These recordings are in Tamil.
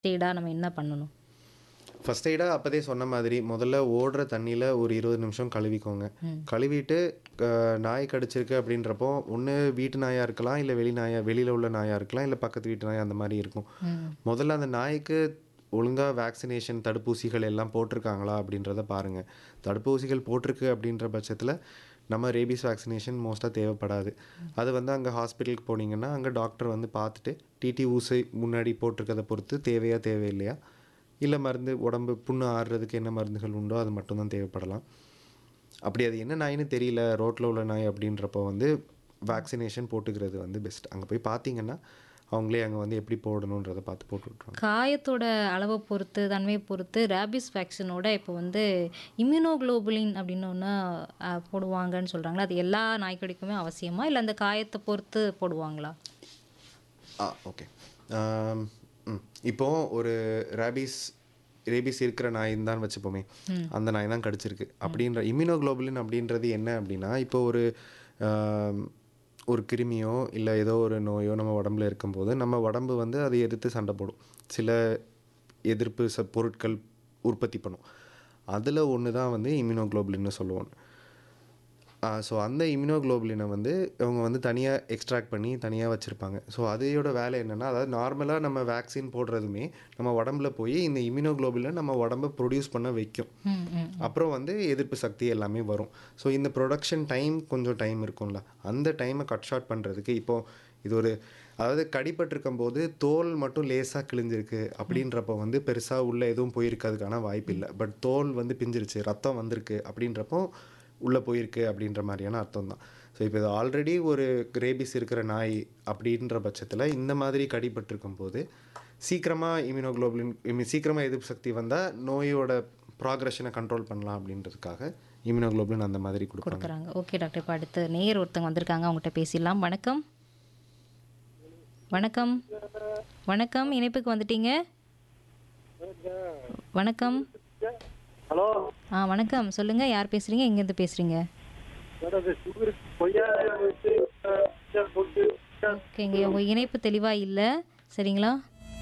எய்டாக நம்ம என்ன பண்ணணும் ஃபர்ஸ்ட் எய்டாக அப்போதே சொன்ன மாதிரி முதல்ல ஓடுற தண்ணியில் ஒரு இருபது நிமிஷம் கழுவிக்கோங்க கழுவிட்டு அஹ், நாய் கடிச்சிருக்கு அப்படின்றப்போ ஒன்று வீட்டு நாயாக இருக்கலாம் இல்லை வெளி நாயா வெளியில் உள்ள நாயாக இருக்கலாம் இல்லை பக்கத்து வீட்டு நாய் அந்த மாதிரி இருக்கும் முதல்ல அந்த நாய்க்கு ஒழுங்காக வேக்சினேஷன் தடுப்பூசிகள் எல்லாம் போட்டிருக்காங்களா அப்படின்றத பாருங்கள் தடுப்பூசிகள் போட்டிருக்கு அப்படின்ற பட்சத்தில் நம்ம ரேபிஸ் வேக்சினேஷன் மோஸ்ட்டாக தேவைப்படாது அது வந்து அங்கே ஹாஸ்பிட்டலுக்கு போனீங்கன்னா அங்கே டாக்டர் வந்து பார்த்துட்டு டிடி ஊசி முன்னாடி போட்டிருக்கதை பொறுத்து தேவையா தேவையில்லையா இல்லை மருந்து உடம்பு புண்ணு ஆறுறதுக்கு என்ன மருந்துகள் உண்டோ அது மட்டும்தான் தேவைப்படலாம் அப்படி அது என்ன நாயின்னு தெரியல ரோட்டில் உள்ள நாய் அப்படின்றப்போ வந்து வேக்சினேஷன் போட்டுக்கிறது வந்து பெஸ்ட் அங்கே போய் பார்த்தீங்கன்னா அவங்களே அங்கே வந்து எப்படி போடணுன்றதை பார்த்து போட்டு விட்ருவாங்க காயத்தோட அளவை பொறுத்து தன்மையை பொறுத்து ரேபிஸ் வேக்சினோட இப்போ வந்து இம்யூனோகுளோபுலின் அப்படின்னு ஒன்று போடுவாங்கன்னு சொல்கிறாங்களா அது எல்லா நாய்க்கடிக்குமே அவசியமா இல்லை அந்த காயத்தை பொறுத்து போடுவாங்களா ஆ ஓகே ம் இப்போ ஒரு ரேபிஸ் ரேபிஸ் இருக்கிற நாயின்னு தான் வச்சுப்போமே அந்த நாய் தான் கடிச்சிருக்கு அப்படின்ற இம்யூனோகுளோபுலின் அப்படின்றது என்ன அப்படின்னா இப்போ ஒரு ஆம், ஒரு கிருமியோ இல்லை ஏதோ ஒரு நோயோ நம்ம உடம்புல இருக்கும்போது நம்ம உடம்பு வந்து அதை எதிர்த்து சண்டை போடும் சில எதிர்ப்பு ச பொருட்கள் உற்பத்தி பண்ணும் அதில் ஒன்று தான் வந்து இம்யூனோகுளோபுலின்னு சொல்லுவோம் ஸோ அந்த இம்யூனோகுளோபுலினை வந்து அவங்க வந்து தனியாக எக்ஸ்ட்ராக்ட் பண்ணி தனியாக வச்சுருப்பாங்க ஸோ அதையோட வேலை என்னென்னா அதாவது நார்மலாக நம்ம வேக்சின் போடுறதுமே நம்ம உடம்புல போய் இந்த இம்யூனோகுளோபுலினை நம்ம உடம்ப ப்ரொடியூஸ் பண்ண வைக்கும் ம் ம் அப்புறம் வந்து எதிர்ப்பு சக்தி எல்லாமே வரும் ஸோ இந்த ப்ரொடக்ஷன் டைம் கொஞ்சம் டைம் இருக்கும்ல அந்த டைமை கட் ஷார்ட் பண்ணுறதுக்கு இப்போது இது ஒரு அதாவது கடிபட்டிருக்கும் போது தோல் மட்டும் லேசாக கிழிஞ்சிருக்கு அப்படின்றப்போ வந்து பெருசாக உள்ள எதுவும் போயிருக்கிறதுக்கான வாய்ப்பு இல்லை பட் தோல் வந்து பிஞ்சிருச்சு ரத்தம் வந்திருக்கு அப்படின்றப்போ உள்ளே போயிருக்கு அப்படின்ற மாதிரியான அர்த்தம் தான் ஸோ இப்போ இது ஆல்ரெடி ஒரு ரேபிஸ் இருக்கிற நாய் அப்படின்ற பட்சத்தில் இந்த மாதிரி கடிபட்டிருக்கும் போது சீக்கிரமாக இம்யூனோகுளோபுலின் சீக்கிரமாக எதிர்ப்பு சக்தி வந்தால் நோயோட ப்ராக்ரஷனை கண்ட்ரோல் பண்ணலாம் அப்படின்றதுக்காக இம்யூனோகுளோபுலின் அந்த மாதிரி கொடுப்பாங்க கொடுக்குறாங்க ஓகே டாக்டர் இப்போ அடுத்து நேயர் ஒருத்தங்க வந்திருக்காங்க அவங்ககிட்ட பேசிடலாம் வணக்கம் வணக்கம் வணக்கம் இணைப்புக்கு வந்துட்டீங்க வணக்கம் ஹலோ ஆ வணக்கம் சொல்லுங்க யார் பேசுறீங்க எங்கேருந்து பேசுறீங்க மேடம் இது சுகர் கொய்யா வச்சு அஹ், போட்டு ஓகேங்க உங்க இணைப்பு தெளிவா இல்லை சரிங்களா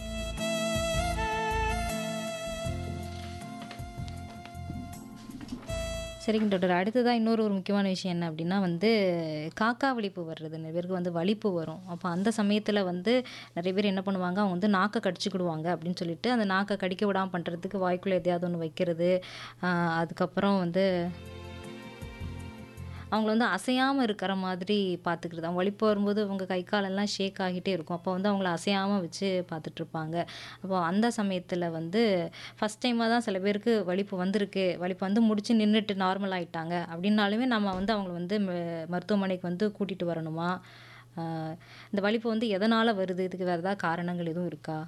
சரிங்க டாக்டர் அடுத்ததாக இன்னொரு ஒரு முக்கியமான விஷயம் என்ன அப்படின்னா வந்து காக்கா வலிப்பு வர்றது நிறைய பேருக்கு வந்து வலிப்பு வரும் அப்போ அந்த சமயத்தில் வந்து நிறைய பேர் என்ன பண்ணுவாங்க அவங்க வந்து நாக்கை கடிச்சுக்கிடுவாங்க அப்படின்னு சொல்லிட்டு அந்த நாக்கை கடிக்க விடாமல் பண்ணுறதுக்கு வாய்க்குள்ளே எதையாவது ஒன்று வைக்கிறது ஆஹ் அதுக்கப்புறம் வந்து அவங்கள வந்து அசையாமல் இருக்கிற மாதிரி பார்த்துக்கிறது அவங்க வலிப்பு வரும்போது அவங்க கை காலெல்லாம் ஷேக் ஆகிட்டே இருக்கும் அப்போ வந்து அவங்கள அசையாமல் வச்சு பார்த்துட்ருப்பாங்க அப்போ அந்த சமயத்தில் வந்து ஃபஸ்ட் டைமாக தான் சில பேருக்கு வலிப்பு வந்திருக்கு வலிப்பு வந்து முடிச்சு நின்றுட்டு நார்மல் ஆயிட்டாங்க அப்படின்னாலுமே நம்ம வந்து அவங்கள வந்து ம- மருத்துவமனைக்கு வந்து கூட்டிகிட்டு வரணுமா ஆஹ் இந்த வலிப்பு வந்து எதனால் வருது இதுக்கு வேறு ஏதாவது காரணங்கள் எதுவும் இருக்கா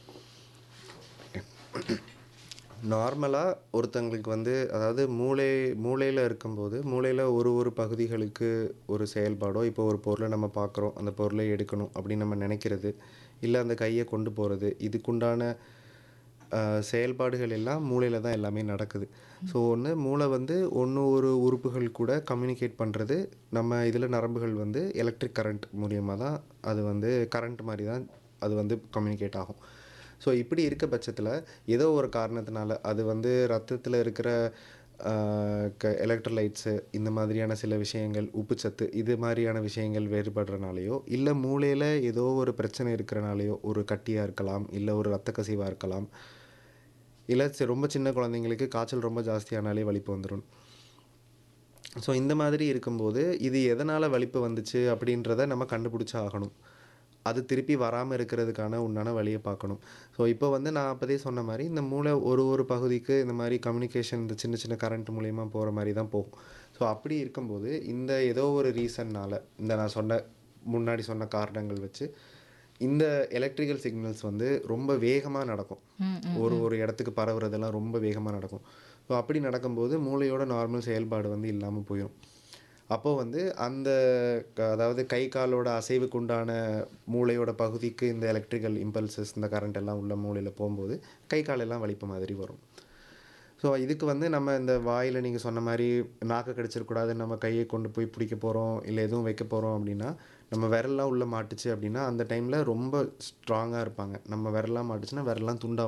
நார்மலாக ஒருத்தங்களுக்கு வந்து அதாவது மூளை மூளையில் இருக்கும்போது மூளையில் ஒரு ஒரு பகுதிகளுக்கு ஒரு செயல்பாடோ இப்போ ஒரு பொருளை நம்ம பார்க்குறோம் அந்த பொருளை எடுக்கணும் அப்படின்னு நம்ம நினைக்கிறது இல்லை அந்த கையை கொண்டு போகிறது இதுக்குண்டான ஆஹ், செயல்பாடுகள் எல்லாம் மூளையில் தான் எல்லாமே நடக்குது ஸோ ஒன்று மூளை வந்து ஒன்று ஒரு உறுப்புகள் கூட கம்யூனிகேட் பண்ணுறது நம்ம இதில் நரம்புகள் வந்து எலக்ட்ரிக் கரண்ட் மூலியமாக தான் அது வந்து கரண்ட் மாதிரி தான் அது வந்து கம்யூனிகேட் ஆகும் ஸோ இப்படி இருக்க பட்சத்தில் ஏதோ ஒரு காரணத்தினால அது வந்து ரத்தத்தில் இருக்கிற எலக்ட்ரோலைட்ஸு இந்த மாதிரியான சில விஷயங்கள் உப்புச்சத்து இது மாதிரியான விஷயங்கள் வேறுபடுறனாலையோ இல்லை மூளையில் ஏதோ ஒரு பிரச்சனை இருக்கிறனாலையோ ஒரு கட்டியாக இருக்கலாம் இல்லை ஒரு ரத்த கசிவாக இருக்கலாம் இல்லை சி- ரொம்ப சின்ன குழந்தைங்களுக்கு காய்ச்சல் ரொம்ப ஜாஸ்தியானாலே வலிப்பு வந்துடும் ஸோ இந்த மாதிரி இருக்கும்போது இது எதனால் வலிப்பு வந்துச்சு அப்படின்றத நம்ம கண்டுபிடிச்சி ஆகணும் அது திருப்பி வராமல் இருக்கிறதுக்கான உண்டான வழியை பார்க்கணும் ஸோ இப்போ வந்து நான் அப்போதே சொன்ன மாதிரி இந்த மூளை ஒரு ஒரு பகுதிக்கு இந்த மாதிரி கம்யூனிகேஷன் இந்த சின்ன சின்ன கரண்ட் மூலயமா போகிற மாதிரி தான் போகும் ஸோ அப்படி இருக்கும்போது இந்த ஏதோ ஒரு ரீசன்னால் இந்த நான் சொன்ன முன்னாடி சொன்ன காரணங்கள் வச்சு இந்த எலக்ட்ரிக்கல் சிக்னல்ஸ் வந்து ரொம்ப வேகமாக நடக்கும் ஒரு ஒரு இடத்துக்கு பரவுறதெல்லாம் ரொம்ப வேகமாக நடக்கும் ஸோ அப்படி நடக்கும்போது மூளையோட நார்மல் செயல்பாடு வந்து இல்லாமல் போயிடும் அப்போ வந்து அந்த க- அதாவது கை காலோட அசைவுக்கு உண்டான மூளையோட பகுதிக்கு இந்த எலக்ட்ரிக்கல் இம்பல்சஸ் இந்த கரண்ட் எல்லாம் உள்ள மூளையில் போகும்போது கை காலெல்லாம் வலிப்பு மாதிரி வரும் ஸோ இதுக்கு வந்து நம்ம இந்த வாயில் நீங்கள் சொன்ன மாதிரி நாக்கை கடிச்சிடக்கூடாது நம்ம கையை கொண்டு போய் பிடிக்க போகிறோம் இல்லை எதுவும் வைக்க போகிறோம் அப்படின்னா நம்ம விரல்லாம் உள்ளே மாட்டுச்சு அப்படின்னா அந்த டைமில் ரொம்ப ஸ்ட்ராங்காக இருப்பாங்க நம்ம விரல்லாம் மாட்டுச்சுன்னா விரல்லாம் துண்டா